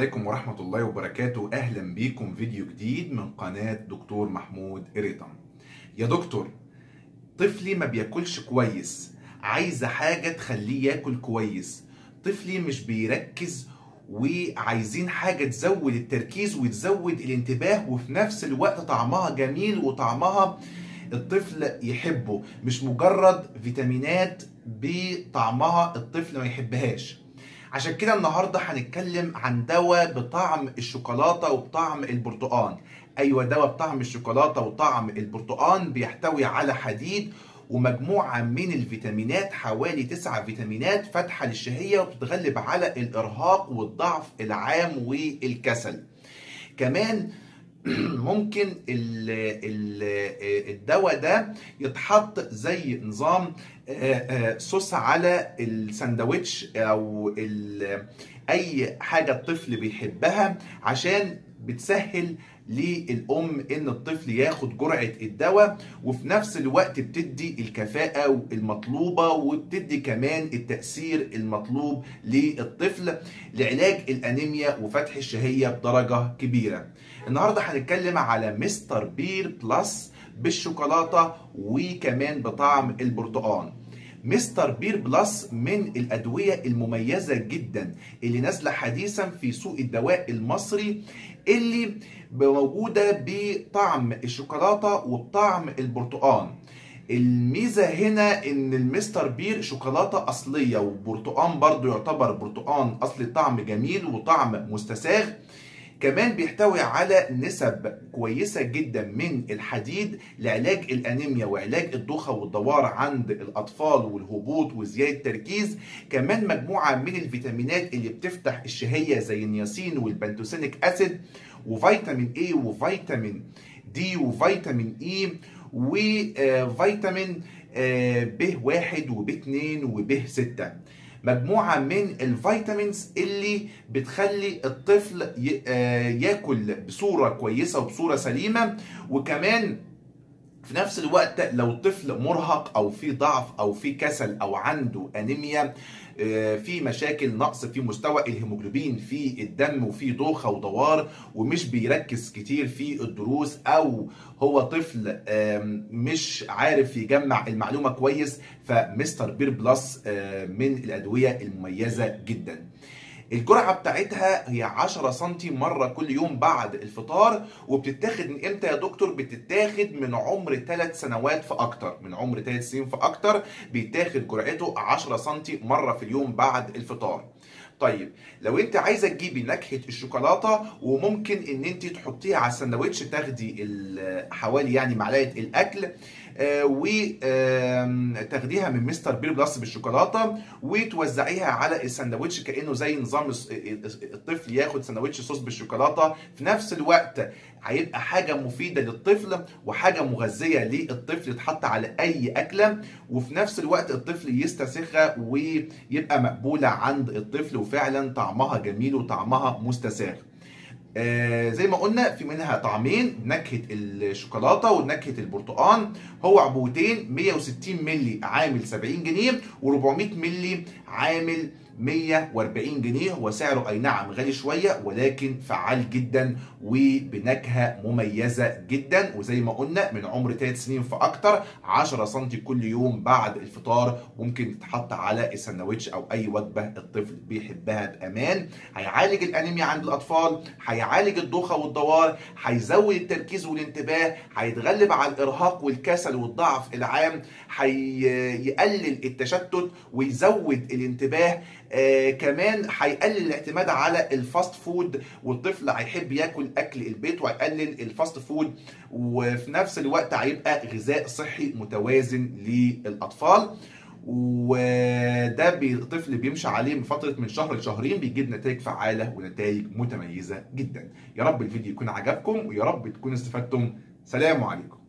عليكم ورحمة الله وبركاته أهلا بيكم فيديو جديد من قناة دكتور محمود إريتم يا دكتور طفلي ما بياكلش كويس عايزة حاجة تخليه ياكل كويس طفلي مش بيركز وعايزين حاجة تزود التركيز وتزود الانتباه وفي نفس الوقت طعمها جميل وطعمها الطفل يحبه مش مجرد فيتامينات بطعمها الطفل ما يحبهاش عشان كده النهارده هنتكلم عن دواء بطعم الشوكولاته وبطعم البرتقال ايوه دواء بطعم الشوكولاته وطعم البرتقال بيحتوي على حديد ومجموعه من الفيتامينات حوالي تسعة فيتامينات فاتحه للشهيه وبتتغلب على الارهاق والضعف العام والكسل كمان ممكن ال ال الدواء ده يتحط زي نظام صوص على الساندوتش او اي حاجه الطفل بيحبها عشان بتسهل للام ان الطفل ياخد جرعه الدواء وفي نفس الوقت بتدي الكفاءه المطلوبه وبتدي كمان التاثير المطلوب للطفل لعلاج الانيميا وفتح الشهيه بدرجه كبيره. النهارده هنتكلم على مستر بير بلس بالشوكولاته وكمان بطعم البرتقال. مستر بير بلس من الأدوية المميزة جدا اللي نازلة حديثا في سوق الدواء المصري اللي موجودة بطعم الشوكولاتة وبطعم البرتقال الميزة هنا ان المستر بير شوكولاتة اصلية وبرتقال برضو يعتبر برتقال اصلي طعم جميل وطعم مستساغ كمان بيحتوي على نسب كويسه جدا من الحديد لعلاج الانيميا وعلاج الدوخه والدوار عند الاطفال والهبوط وزياده التركيز كمان مجموعه من الفيتامينات اللي بتفتح الشهيه زي النياسين والبنتوسينيك اسيد وفيتامين A وفيتامين دي وفيتامين اي وفيتامين ب واحد وب 2 وب 6 مجموعة من الفيتامينز اللي بتخلي الطفل ياكل بصورة كويسة وبصورة سليمة وكمان في نفس الوقت لو الطفل مرهق او في ضعف او في كسل او عنده انيميا في مشاكل نقص في مستوى الهيموجلوبين في الدم وفي دوخه ودوار ومش بيركز كتير في الدروس او هو طفل مش عارف يجمع المعلومه كويس فمستر بير بلس من الادويه المميزه جدا الجرعة بتاعتها هي 10 سم مرة كل يوم بعد الفطار وبتتاخد من امتى يا دكتور؟ بتتاخد من عمر 3 سنوات فأكتر، من عمر 3 سنين فأكتر بيتاخد جرعته 10 سم مرة في اليوم بعد الفطار. طيب لو انت عايزه تجيبي نكهه الشوكولاته وممكن ان انت تحطيها على السندوتش تاخدي حوالي يعني معلقه الاكل آه وتاخديها من مستر بير بلس بالشوكولاته وتوزعيها على السندوتش كانه زي نظام الطفل ياخد سندوتش صوص بالشوكولاته في نفس الوقت هيبقى حاجه مفيده للطفل وحاجه مغذيه للطفل تحط على اي اكله وفي نفس الوقت الطفل يستسيغها ويبقى مقبوله عند الطفل وفعلا طعمها جميل وطعمها مستساغ آه زي ما قلنا في منها طعمين نكهه الشوكولاته ونكهه البرتقال هو عبوتين 160 مللي عامل 70 جنيه و400 مللي عامل 140 جنيه هو سعره اي نعم غالي شويه ولكن فعال جدا وبنكهه مميزه جدا وزي ما قلنا من عمر 3 سنين فاكتر 10 سم كل يوم بعد الفطار ممكن تتحط على الساندوتش او اي وجبه الطفل بيحبها بامان هيعالج الانيميا عند الاطفال هيعالج الدوخه والدوار هيزود التركيز والانتباه هيتغلب على الارهاق والكسل والضعف العام هيقلل التشتت ويزود الانتباه آه كمان هيقلل الاعتماد على الفاست فود والطفل هيحب ياكل اكل البيت وهيقلل الفاست فود وفي نفس الوقت هيبقى غذاء صحي متوازن للاطفال وده الطفل بيمشي عليه من فتره من شهر لشهرين بيجيب نتائج فعاله ونتائج متميزه جدا يا رب الفيديو يكون عجبكم ويا رب تكونوا استفدتم سلام عليكم